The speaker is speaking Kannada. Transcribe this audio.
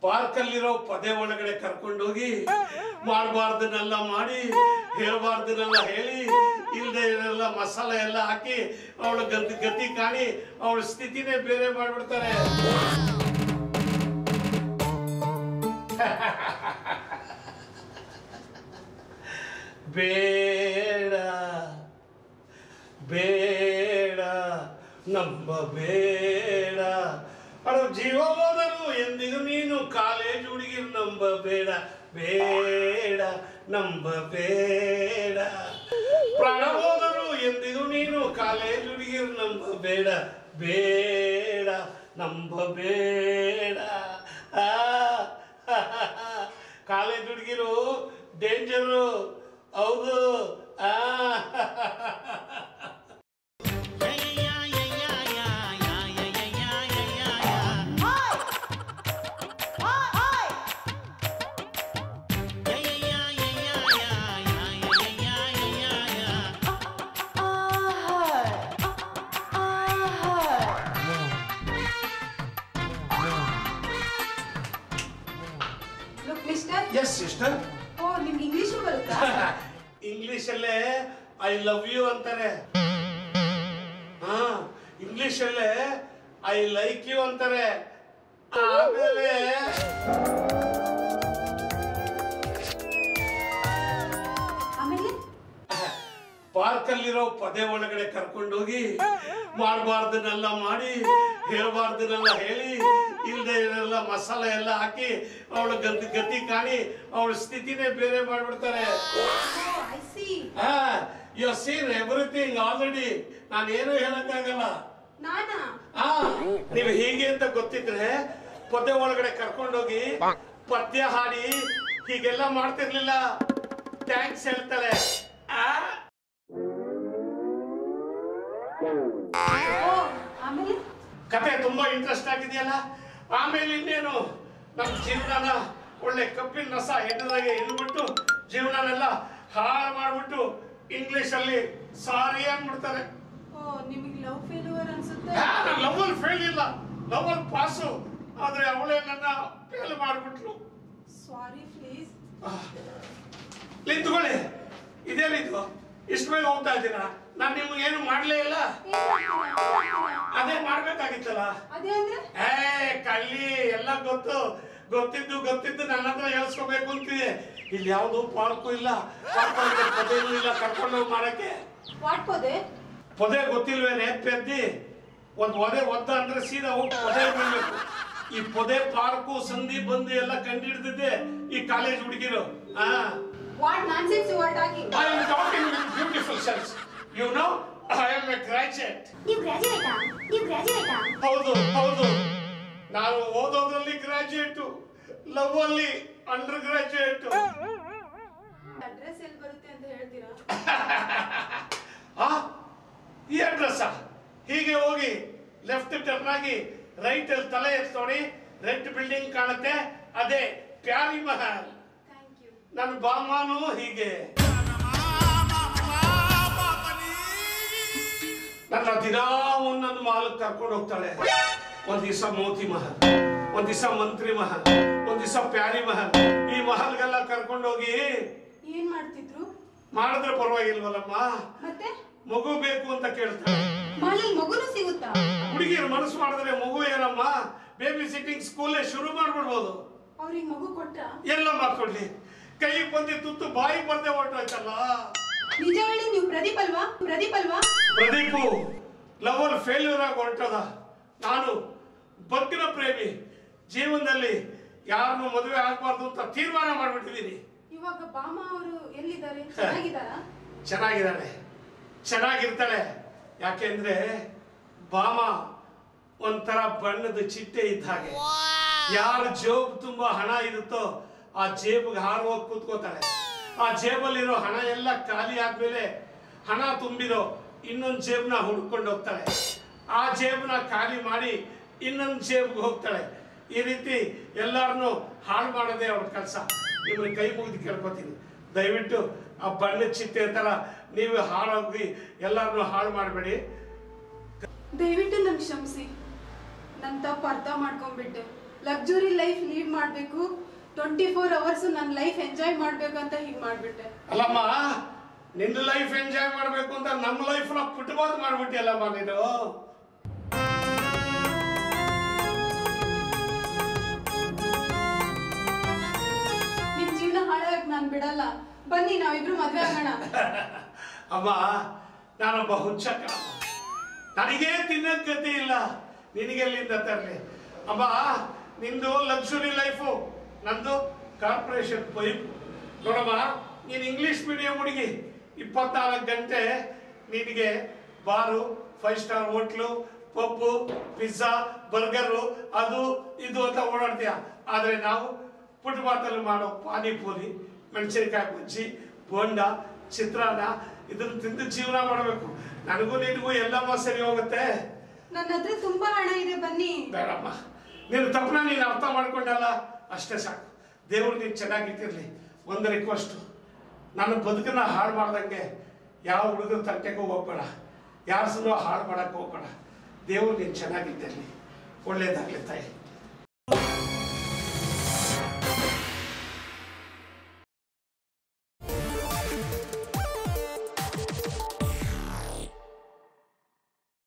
ಪಾರ್ಕಲ್ಲಿರೋ ಪದೇ ಒಳಗಡೆ ಕರ್ಕೊಂಡೋಗಿ ಮಾಡಬಾರ್ದನ್ನೆಲ್ಲ ಮಾಡಿ ಹೇಳ್ಬಾರ್ದನ್ನೆಲ್ಲ ಹೇಳಿ ಇಲ್ದೆ ಇರೋಲ್ಲ ಮಸಾಲೆ ಎಲ್ಲ ಹಾಕಿ ಅವಳ ಗತಿ ಗತಿ ಕಾಣಿ ಅವಳ ಸ್ಥಿತಿನೇ ಬೇರೆ ಮಾಡ್ಬಿಡ್ತಾರೆ ಬೇಡ ಬೇಡ ನಂಬ ಬೇಡ ಅಡ ಜೀವ ಹೋದರು ಎಂದಿಗೂ ನೀನು ಕಾಲೇಜ್ ಹುಡುಗಿ ನಂಬ ಬೇಡ ಬೇಡ ನಂಬ ಬೇಡ ಪ್ರಾಣ ಹೋದರು ಎಂದಿಗೂ ನೀನು ಕಾಲೇಜ್ ಹುಡುಗಿ ನಂಬ ಬೇಡ ಬೇಡ ನಂಬ ಬೇಡ ಆ ಕಾಲೇಜ್ ಹುಡುಗಿರು ಡೇಂಜರು ಹೌದು ಆ ಲುಕ್ ಮಿಸ್ಟರ್ ಎಸ್ ಸಿಸ್ಟರ್ ಓ ನಿಮ್ಗೆ ಇಂಗ್ಲಿಷು ಬರುತ್ತಾ ಇಂಗ್ಲಿಷಲ್ಲೇ ಐ ಲವ್ ಯು ಅಂತಾರೆ ಹಾ ಇಂಗ್ಲಿಷಲ್ಲೇ ಐ ಲೈಕ್ ಯು ಅಂತಾರೆ ಆಮೇಲೆ ಆಮೇಲೆ ಪಾರ್ಕಲ್ಲಿರೋ ಪದೇ ಒಳಗಡೆ ಕರ್ಕೊಂಡೋಗಿ ಮಾಡಬಾರ್ದನ್ನೆಲ್ಲ ಮಾಡಿ ಹೇಳ್ಬಾರ್ದನ್ನೆಲ್ಲ ಹೇಳಿ ಇಲ್ದೆ ಇರೋಲ್ಲ ಮಸಾಲೆ ಎಲ್ಲ ಹಾಕಿ ಅವಳ ಗತಿ ಗತಿ ಕಾಣಿ ಅವಳ ಸ್ಥಿತಿನೇ ಬೇರೆ ಮಾಡ್ಬಿಡ್ತಾರೆ I see you seen everything already ನಾನು ಏನು ಹೇಳಕ್ಕಾಗಲ್ಲ ನಾನಾ ಆ ನೀವು ಹೀಗೆ ಅಂತ ಗೊತ್ತಿದ್ರೆ ಪದ್ಯ ಒಳಗಡೆ ಕರ್ಕೊಂಡೋಗಿ ಪದ್ಯ ಹಾಡಿ ಹೀಗೆಲ್ಲ ಮಾಡ್ತಿರ್ಲಿಲ್ಲ ಥ್ಯಾಂಕ್ಸ್ ಹೇಳ್ತಾಳೆ ಆ ಓ ಆಮೇಲೆ ಕತೆ ತುಂಬಾ ಇಂಟ್ರೆಸ್ಟ್ ಆಗಿದೆಯಲ್ಲ ಆಮೇಲೆ ಇನ್ನೇನು ನಮ್ಮ ಜೀವನನ ಒಳ್ಳೆ ಕಬ್ಬಿನ ರಸ ಎಣ್ಣದಾಗೆ ಇದ್ಬಿಟ್ಟು ಜೀವನನೆಲ್ಲ ಹಾಳು ಮಾಡ್ಬಿಟ್ಟು ಇಂಗ್ಲಿಷ್ ಅಲ್ಲಿ ಸಾರಿ ಅಂದ್ಬಿಡ್ತಾರೆ ಓ ನಿಮಗೆ ಲವ್ ಫೇಲ್ಯೂರ್ ಅನ್ಸುತ್ತೆ ಲವಲ್ ಫೇಲ್ ಇಲ್ಲ ಲವಲ್ ಪಾಸು ಆದ್ರೆ ಅವಳೇ ನನ್ನ ಫೇಲ್ ಮಾಡ್ಬಿಟ್ಲು ಸಾರಿ ಪ್ಲೀಸ್ ನಿಂತ್ಕೊಳ್ಳಿ ಇದೇನಿದು ಇಷ್ಟು ಬೇಗ ಹೋಗ್ತಾ ಇದ್ದೀರಾ ನಾನು ನಿಮ್ಗೆ ಏನು ಮಾಡ್ಲೇ ಇಲ್ಲ ಅದೇ ಮಾಡ್ಬೇಕಾಗಿತ್ತಲ್ಲ ಅದೇ ಅಂದ್ರೆ ಏ ಕಳ್ಳಿ ಎಲ್ಲ ಗೊತ್ತು ಗೊತ್ತಿದ್ದು ಗೊತ್ತಿದ್ದು ನನ್ನ ಹತ್ರ ಹೇಳ್ಸ್ಕೋಬೇಕು ಅಂತಿದೆ ಇಲ್ಲಿ ಯಾವ್ದು ಪಾರ್ಕು ಇಲ್ಲ ಪಾರ್ಕ್ ಒಳಗಡೆ ಪೊದೆನೂ ಇಲ್ಲ ಕರ್ಕೊಂಡು ಹೋಗಿ ಮಾಡಕ್ಕೆ ವಾಟ್ ಪೊದೆ ಪೊದೆ ಗೊತ್ತಿಲ್ವೇನೆ ಪೆದ್ದಿ ಒಂದ್ ಒದೆ ಒದ್ದ ಅಂದ್ರೆ ಸೀದಾ ಹೋಗಿ ಪೊದೆ ಬೀಳ್ಬೇಕು ಈ ಪೊದೆ ಪಾರ್ಕು ಸಂಧಿ ಬಂದು ಎಲ್ಲ ಕಂಡಿಡ್ದಿದ್ದೆ ಈ ಕಾಲೇಜ್ ಹುಡುಗಿರು ಹಾ what nonsense you are talking I am talking with beautiful sense you know I am a graduate ನೀವು ಗ್ರಾಜುಯೇಟಾ ನೀವು ಗ್ರಾಜುಯೇಟಾ ಹೌದು ಹೌದು ನಾನು ಓದೋದ್ರಲ್ಲಿ ಗ್ರಾಜುಯೇಟ್ ಲವ್ ಅಲ್ಲಿ ಅಂಡರ್ ಗ್ರಾಜುಯೇಟ್ ಅಡ್ರೆಸ್ ಎಲ್ಲಿ ಬರುತ್ತೆ ಅಂತ ಹೇಳ್ತೀರಾ ಆ ಈ ಅಡ್ರೆಸ್ ಹೀಗೆ ಹೋಗಿ ಲೆಫ್ಟ್ ಟರ್ನ್ ಆಗಿ ರೈಟ್ ಅಲ್ಲಿ ತಲೆ ಎತ್ತಿ ನೋಡಿ ರೆಡ್ ಬಿಲ್ಡಿಂಗ್ ಕಾಣುತ್ತೆ ಅದೇ ಪ್ಯಾರಿ ಮಹಲ್ ಥ್ಯಾಂಕ್ ಯು ನನ್ನ ಬಾಮಾನು ಹೀಗೆ ನನ್ನ ದಿನಾ ಒಂದೊಂದು ಮಾಲಕ್ಕೆ ಕರ್ಕೊಂಡು ಹೋಗ್ತಾಳೆ ಒಂದ್ ದಿವಸ ಮೋತಿ ಮಹಲ್ ಒಂದ್ ದಿವಸ ಮಂತ್ರಿ ಮಹಲ್ ಒಂದ್ ದಿವಸ ಪ್ಯಾರಿ ಮಹಲ್ ಈ ಮಹಲ್ಗೆಲ್ಲ ಕರ್ಕೊಂಡು ಹೋಗಿ ಏನ್ ಮಾಡ್ತಿದ್ರು ಮಾಡಿದ್ರೆ ಪರವಾಗಿಲ್ವಲ್ಲಮ್ಮ ಮತ್ತೆ ಮಗು ಬೇಕು ಅಂತ ಕೇಳ್ತಾಳೆ ಮನೇಲಿ ಮಗುನು ಸಿಗುತ್ತಾ ಹುಡುಗಿಯರು ಮನಸ್ಸು ಮಾಡಿದ್ರೆ ಮಗು ಏನಮ್ಮ ಬೇಬಿ ಸಿಟ್ಟಿಂಗ್ ಸ್ಕೂಲೇ ಶುರು ಮಾಡ್ಬಿಡ್ಬೋದು ಅವ್ರಿಗೆ ಮಗು ಕೊಟ್ರಾ ಎಲ್ಲ ಮಾಡ್ಕೊಡ್ಲಿ ಕೈಗೆ ಬಂದಿ ತುತ್ತು ಬಾಯಿ ಬಂದೆ ಹೊರಟೋಯ್ತಲ್ಲ ನಿಜ ಹೇಳಿ ನೀವು ಪ್ರದೀಪ್ ಅಲ್ವಾ ಪ್ರದೀಪ್ ಅಲ್ವಾ ಪ್ರದೀಪು ಲವಲ್ ಫೇಲ್ಯೂರ್ ಆಗಿ ಹೊರಟದ ನಾನು ಬಗ್ಗಿನ ಪ್ರೇಮಿ ಜೀವನದಲ್ಲಿ ಯಾರನ್ನು ಮದುವೆ ಆಗ್ಬಾರ್ದು ಅಂತ ತೀರ್ಮಾನ ಮಾಡ್ಬಿಟ್ಟಿದ್ದೀನಿ ಇವಾಗ ಬಾಮ ಅವರು ಎಲ್ಲಿದ್ದಾರೆ ಚೆನ್ನಾಗಿದ್ದಾರಾ ಚೆನ್ನಾಗಿದ್ದಾಳೆ ಚೆನ್ನಾಗಿರ್ತಾಳೆ ಯಾಕೆಂದ್ರೆ ಬಾಮ ಒಂಥರ ಬಣ್ಣದ ಚಿಟ್ಟೆ ಇದ್ದ ಹಾಗೆ ಯಾರ ಜೇಬ್ ತುಂಬಾ ಹಣ ಇರುತ್ತೋ ಆ ಜೇಬ್ಗೆ ಹಾರು ಹೋಗಿ ಕೂತ್ಕೋತಾಳೆ ಆ ಜೇಬಲ್ಲಿರೋ ಹಣ ಎಲ್ಲ ಖಾಲಿ ಆದ್ಮೇಲೆ ಹಣ ತುಂಬಿರೋ ಇನ್ನೊಂದು ಜೇಬ್ನ ಹುಡ್ಕೊಂಡು ಹೋಗ್ತಾಳೆ ಆ ಜೇಬ್ನ ಖಾಲಿ ಮಾಡಿ ಇನ್ನೊಂದು ಜೇಬ್ಗೆ ಹೋಗ್ತಾಳೆ ಈ ರೀತಿ ಎಲ್ಲರನ್ನು ಹಾಳು ಮಾಡೋದೇ ಅವ್ರ ಕೆಲಸ ನಿಮ್ಮನ್ನ ಕೈ ಮುಗಿದು ಕೇಳ್ಕೊತೀನಿ ದಯವಿಟ್ಟು ಆ ಬಣ್ಣದ ಚಿಟ್ಟೆ ತರ ನೀವು ಹಾಳಾಗಿ ಎಲ್ಲರನ್ನು ಹಾಳು ಮಾಡಬೇಡಿ ದಯವಿಟ್ಟು ನನ್ ಕ್ಷಮಿಸಿ ನನ್ ತಪ್ಪು ಅರ್ಥ ಮಾಡ್ಕೊಂಡ್ಬಿಟ್ಟೆ ಲಕ್ಸುರಿ ಲೈಫ್ ಲೀಡ್ ಮಾಡಬೇಕು ಟ್ವೆಂಟಿ ಫೋರ್ ಅವರ್ಸ್ ನನ್ನ ಲೈಫ್ ಎಂಜಾಯ್ ಮಾಡಬೇಕು ಅಂತ ಹೀಗೆ ಮಾಡಿಬಿಟ್ಟೆ ಅಲ್ಲಮ್ಮ ನಿನ್ನ ಲೈಫ್ ಎಂಜಾಯ್ ಮಾಡಬೇಕು ಅಂತ ನಮ್ಮ ಲೈಫ್ನ ಪುಟ್ಬೋದು ಮಾಡ್ಬಿಟ್ಟಿಯಲ್ಲಮ್ಮ ನೀನು ನಿಮ್ ಜೀವನ ಹಾಳಾಗಕ್ ನಾನು ಬಿಡಲ್ಲ ಬನ್ನಿ ನಾವಿಬ್ರು ಮದ್ವೆ ಆಗೋಣ ಅಮ್ಮ ನಾನೊಬ್ಬ ಹುಚ್ಚ ಕಣಮ್ಮ ನನಗೇ ತಿನ್ನಕ್ ಗತಿ ಇಲ್ಲ ನಿನಗೆಲ್ಲಿಂದ ತರಲಿ ಅಮ್ಮ ನಿಂದು ಲಕ್ಸುರಿ ಲೈಫು ನಂದು ಕಾರ್ಪೊರೇಷನ್ ಪೈಪ್ ನೋಡಮ್ಮ ನೀನು ಇಂಗ್ಲಿಷ್ ಮೀಡಿಯಂ ಹುಡುಗಿ ಇಪ್ಪತ್ನಾಲ್ಕು ಗಂಟೆ ನಿನಗೆ ಬಾರು ಫೈವ್ ಸ್ಟಾರ್ ಹೋಟ್ಲು ಪಪ್ಪು ಪಿಜ್ಜಾ ಬರ್ಗರು ಅದು ಇದು ಅಂತ ಓಡಾಡ್ತೀಯ ಆದರೆ ನಾವು ಫುಟ್ಪಾತಲ್ಲಿ ಮಾಡೋ ಪಾನಿಪುರಿ ಮೆಣಸಿನಕಾಯಿ ಬಜ್ಜಿ ಬೋಂಡ ಚಿತ್ರಾನ್ನ ಇದನ್ನ ತಿಂದು ಜೀವನ ಮಾಡಬೇಕು ನನಗೂ ನಿನಗೂ ಎಲ್ಲಮ್ಮ ಸರಿ ಹೋಗುತ್ತೆ ನನ್ನ ಹತ್ರ ತುಂಬಾ ಹಣ ಇದೆ ಬನ್ನಿ ಬೇಡಮ್ಮ ನೀನು ತಪ್ಪನ ನೀನು ಅರ್ಥ ಮಾಡ್ಕೊಂಡಲ್ಲ ಅಷ್ಟೇ ಸಾಕು ದೇವ್ರು ನೀನು ಚೆನ್ನಾಗಿಟ್ಟಿರ್ಲಿ ಒಂದು ರಿಕ್ವೆಸ್ಟು ನನ್ನ ಬದುಕನ್ನ ಹಾಳು ಮಾಡ್ದಂಗೆ ಯಾವ ಹುಡುಗರ ತಂಟೆಗೂ ಹೋಗ್ಬೇಡ ಯಾರ ಸಲ ಹಾಳು ಮಾಡಕ್ಕೆ ಹೋಗ್ಬೇಡ ದೇವ್ರು ನೀನು ಚೆನ್ನಾಗಿಟ್ಟಿರ್ಲಿ ಒಳ್ಳೇದಾಗ್ಲಿ ತಾಯಿ